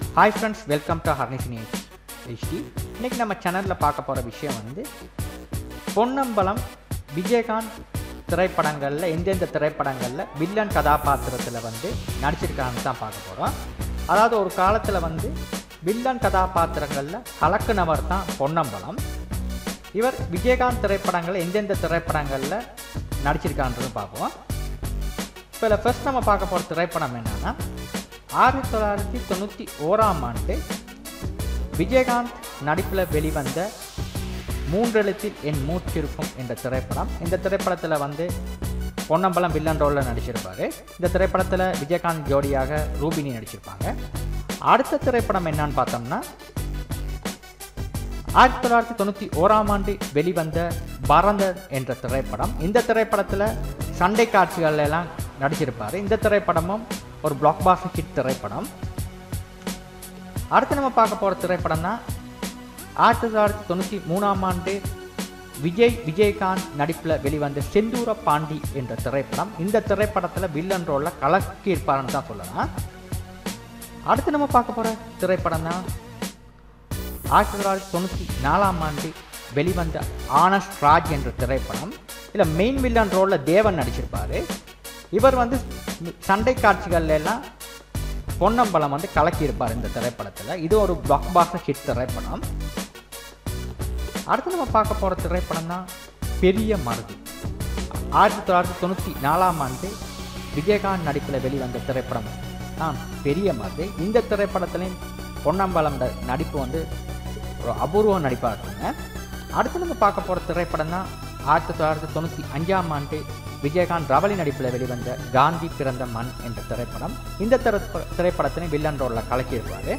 hi friends welcome to ஹர்னிசினி HD இன்னைக்கு நம்ம சேனலில் பார்க்க போகிற விஷயம் வந்து பொன்னம்பலம் விஜயகாந்த் திரைப்படங்களில் எந்தெந்த திரைப்படங்களில் வில்லன் கதாபாத்திரத்தில் வந்து நடிச்சிருக்காங்கன்னு தான் பார்க்க போகிறோம் அதாவது ஒரு காலத்தில் வந்து வில்லன் கதாபாத்திரங்களில் கலக்குனவர் தான் பொன்னம்பலம் இவர் விஜயகாந்த் திரைப்படங்களில் எந்தெந்த திரைப்படங்களில் நடிச்சிருக்கான்றதும் பார்ப்போம் இப்போ இதில் ஃபர்ஸ்ட் நம்ம பார்க்க போகிற திரைப்படம் என்னன்னா ஆயிரத்தி தொள்ளாயிரத்தி தொண்ணூற்றி ஓராம் ஆண்டு விஜயகாந்த் நடிப்பில் வெளிவந்த மூன்றெழுத்தில் என் மூச்சிருக்கும் என்ற திரைப்படம் இந்த திரைப்படத்தில் வந்து பொன்னம்பலம் வில்லன் ரோலில் நடிச்சிருப்பாரு இந்த திரைப்படத்தில் விஜயகாந்த் ஜோடியாக ரூபினி நடிச்சிருப்பாங்க அடுத்த திரைப்படம் என்னன்னு பார்த்தோம்னா ஆயிரத்தி தொள்ளாயிரத்தி தொண்ணூற்றி ஓராம் ஆண்டு வெளிவந்த பரந்தர் என்ற திரைப்படம் இந்த திரைப்படத்தில் சண்டை காட்சிகள் எல்லாம் நடிச்சிருப்பார் இந்த திரைப்படமும் ஒரு பிளாக் பாஸ்டர் ஹிட் திரைப்படம் அடுத்து நம்ம பார்க்க போகிற திரைப்படம் தான் ஆயிரத்தி தொள்ளாயிரத்தி தொண்ணூற்றி மூணாம் ஆண்டு விஜய் விஜயகாந்த் நடிப்பில் வெளிவந்த செந்தூர பாண்டி என்ற திரைப்படம் இந்த திரைப்படத்தில் வில்லன் ரோலில் கலக்கி இருப்பாருன்னு தான் சொல்லலாம் அடுத்து நம்ம பார்க்க போகிற திரைப்படம் தான் ஆயிரத்தி தொள்ளாயிரத்தி தொண்ணூற்றி நாலாம் ஆண்டு வெளிவந்த ஆனஸ்ட் ராஜ் என்ற திரைப்படம் இதில் மெயின் வில்லன் ரோலில் தேவன் நடிச்சிருப்பார் இவர் வந்து சண்டை காட்சிகள்ல எல்லாம் பொன்னம்பலம் வந்து கலக்கியிருப்பார் இந்த திரைப்படத்தில் இது ஒரு பிளாக் பாஸ்டர் ஹிட் திரைப்படம் அடுத்து நம்ம பார்க்க போகிற திரைப்படம் தான் பெரிய மருது ஆயிரத்தி தொள்ளாயிரத்தி தொண்ணூற்றி நாலாம் ஆண்டு விஜயகாந்த் நடிப்பில் வெளிவந்த திரைப்படம் தான் பெரிய மருது இந்த திரைப்படத்துலையும் பொன்னம்பலம் ட- நடிப்பு வந்து ஒரு அபூர்வ நடிப்பாக இருக்குங்க அடுத்து நம்ம பார்க்க போகிற திரைப்படம் தான் ஆயிரத்தி தொள்ளாயிரத்தி தொண்ணூற்றி அஞ்சாம் ஆண்டு விஜயகாந்த் ரவலி நடிப்பில் வெளிவந்த காந்தி பிறந்த மண் என்ற திரைப்படம் இந்த திரைப்ப திரைப்படத்தினை வில்லன் ரோலில் கலக்கியிருப்பார்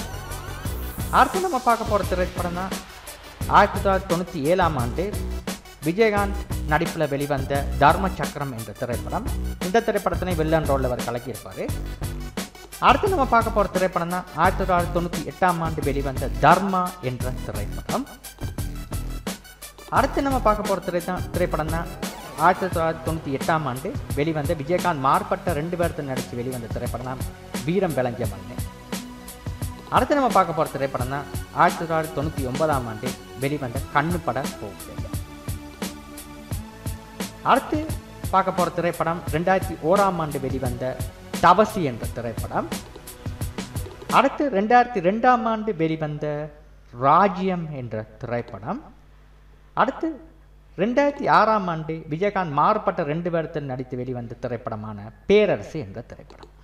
அடுத்து நம்ம பார்க்க போகிற திரைப்படம் தான் ஆயிரத்தி தொள்ளாயிரத்தி தொண்ணூற்றி ஏழாம் ஆண்டு விஜயகாந்த் நடிப்பில் வெளிவந்த தர்ம சக்கரம் என்ற திரைப்படம் இந்த திரைப்படத்தினை வில்லன் ரோலில் அவர் கலக்கியிருப்பார் அடுத்து நம்ம பார்க்க போகிற திரைப்படம் தான் ஆயிரத்தி தொள்ளாயிரத்தி தொண்ணூற்றி எட்டாம் ஆண்டு வெளிவந்த தர்மா என்ற திரைப்படம் அடுத்து நம்ம பார்க்க போகிற திரை திரைப்படம் தான் ஆயிரத்தி தொள்ளாயிரத்தி தொண்ணூற்றி எட்டாம் ஆண்டு வெளிவந்த விஜயகாந்த் மார்பட்ட ரெண்டு பேர்த்து நடித்து வெளிவந்த திரைப்படம் தான் வீரம் விளங்கிய மண்ணு அடுத்து நம்ம பார்க்க போகிற திரைப்படம் தான் ஆயிரத்தி தொள்ளாயிரத்தி தொண்ணூற்றி ஒன்பதாம் ஆண்டு வெளிவந்த கண்ணு பட போகுது அடுத்து பார்க்க போகிற திரைப்படம் ரெண்டாயிரத்தி ஓராம் ஆண்டு வெளிவந்த தவசி என்ற திரைப்படம் அடுத்து ரெண்டாயிரத்தி ரெண்டாம் ஆண்டு வெளிவந்த ராஜ்யம் என்ற திரைப்படம் அடுத்து ரெண்டாயிரத்தி ஆறாம் ஆண்டு விஜயகாந்த் மாறுபட்ட ரெண்டு பேர்த்தில் நடித்து வெளிவந்த திரைப்படமான பேரரசு என்ற திரைப்படம்